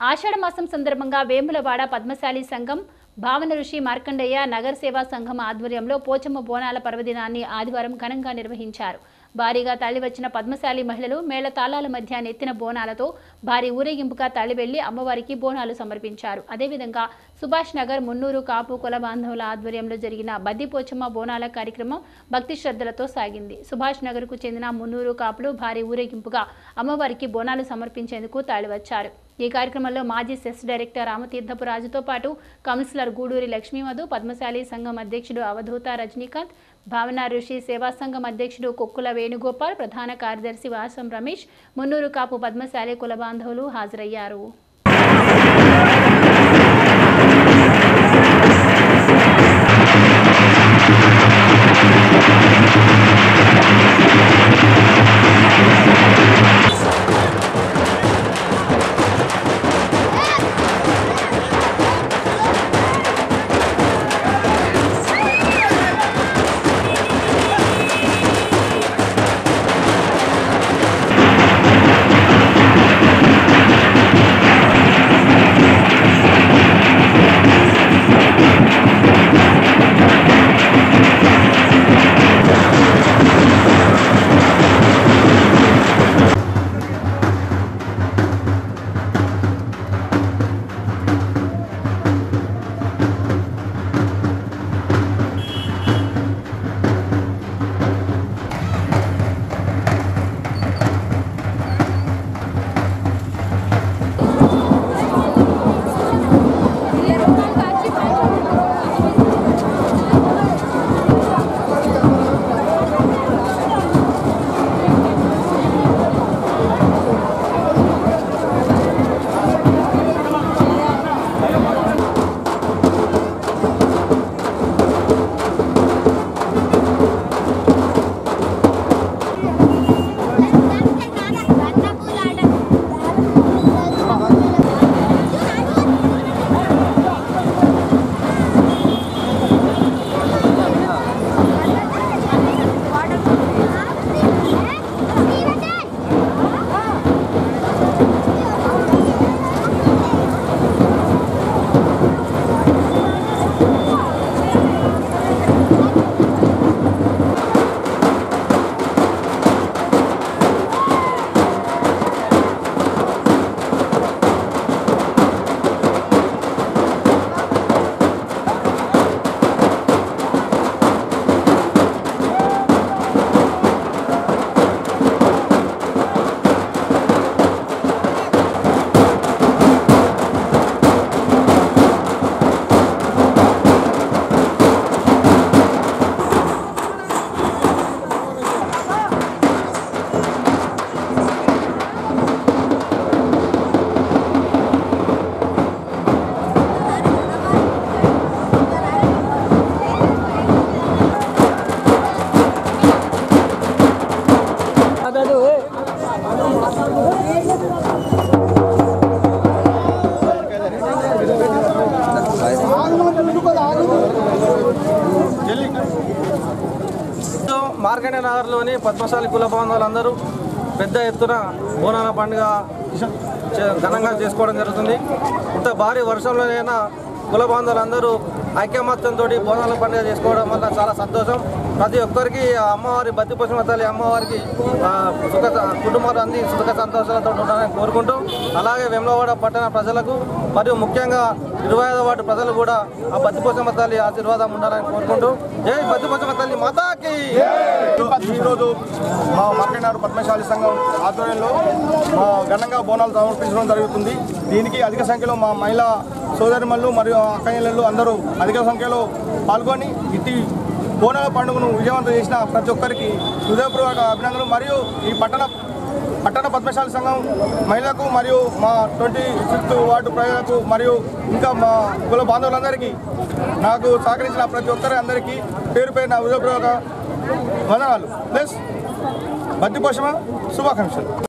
ఆషాఢ మాసం సందర్భంగా వేములవాడ పద్మశాలి సంఘం భావన ఋషి మార్కండయ్య నగర సేవా సంఘం ఆధ్వర్యంలో పోచమ్మ బోనాల పర్వదినాన్ని ఆదివారం ఘనంగా నిర్వహించారు భారీగా తరలివచ్చిన పద్మశాలి మహిళలు మేళ తాళాల మధ్య నెత్తిన బోనాలతో భారీ ఊరేగింపుగా తరలి వెళ్లి అమ్మవారికి బోనాలు సమర్పించారు అదేవిధంగా సుభాష్ నగర్ మున్నూరు కాపు కుల బాంధవుల ఆధ్వర్యంలో జరిగిన బద్దిపోచమ్మ బోనాల కార్యక్రమం భక్తి శ్రద్ధలతో సాగింది సుభాష్ నగర్కు చెందిన మున్నూరు కాపులు భారీ ఊరేగింపుగా అమ్మవారికి బోనాలు సమర్పించేందుకు తరలివచ్చారు ఈ కార్యక్రమంలో మాజీ సెస్ డైరెక్టర్ రామతీర్థపు రాజుతో పాటు కౌన్సిలర్ గూడూరి లక్ష్మీమధు పద్మశాలి సంఘం అధ్యక్షుడు అవధూత రజనీకాంత్ భావన ఋషి సేవా సంఘం అధ్యక్షుడు కొక్కుల వేణుగోపాల్ ప్రధాన కార్యదర్శి వాసం రమేష్ మున్నూరు కాపు పద్మశాలి కుల బాంధవులు హాజరయ్యారు మార్కండే నగర్లోని పద్మశాలి కుల బాంధవులందరూ పెద్ద ఎత్తున బోనాల పండుగ చే- ఘనంగా చేసుకోవడం జరుగుతుంది ఇంత భారీ వర్షంలోనైనా కుల బాంధవులందరూ ఐక్యమత్యంతో బోనాల పండుగ చేసుకోవడం వల్ల చాలా సంతోషం ప్రతి ఒక్కరికి ఆ అమ్మవారి బతి పోషణ తల్లి అమ్మవారికి ఆ, సుఖ కుటుంబాలు అంది సుఖ సంతోషాలతో ఉండాలని కోరుకుంటూ అలాగే వెమ్లవాడ పట్టణ ప్రజలకు మరియు ముఖ్యంగా ఇరవై ఐదో వార్డు ప్రజలు కూడా ఆ బతి పోషమ్మ తల్లి ఆశీర్వాదం ఉండాలని కోరుకుంటూ జై బతి పోషమ్మ తల్లి మాతాకి ఈరోజు మా మార్కెట్నగర్ పద్మశాలి సంఘం ఆధ్వర్యంలో మా ఘనంగా బోనాలు సమర్పించడం జరుగుతుంది దీనికి అధిక సంఖ్యలో మా మహిళా సోదరిమల్లు మరియు అక్కయ్యలు అందరూ అధిక సంఖ్యలో పాల్గొని ఇట్టి బోనాల పండుగను విజయవంతం చేసిన ప్రతి ఒక్కరికి హృదయపూర్వక అభినందనలు మరియు ఈ పట్టణ పట్టణ పద్మశాలి సంఘం మహిళలకు మరియు మా ట్వంటీ ఫిఫ్త్ వార్డు ప్రజలకు మరియు ఇంకా మా కుల బాంధవులందరికీ నాకు సహకరించిన ప్రతి ఒక్కరి అందరికీ పేరు పేరున హృదయపూర్వక వందనాలు ప్లస్ బద్ది పోషమ శుభాకాంక్షలు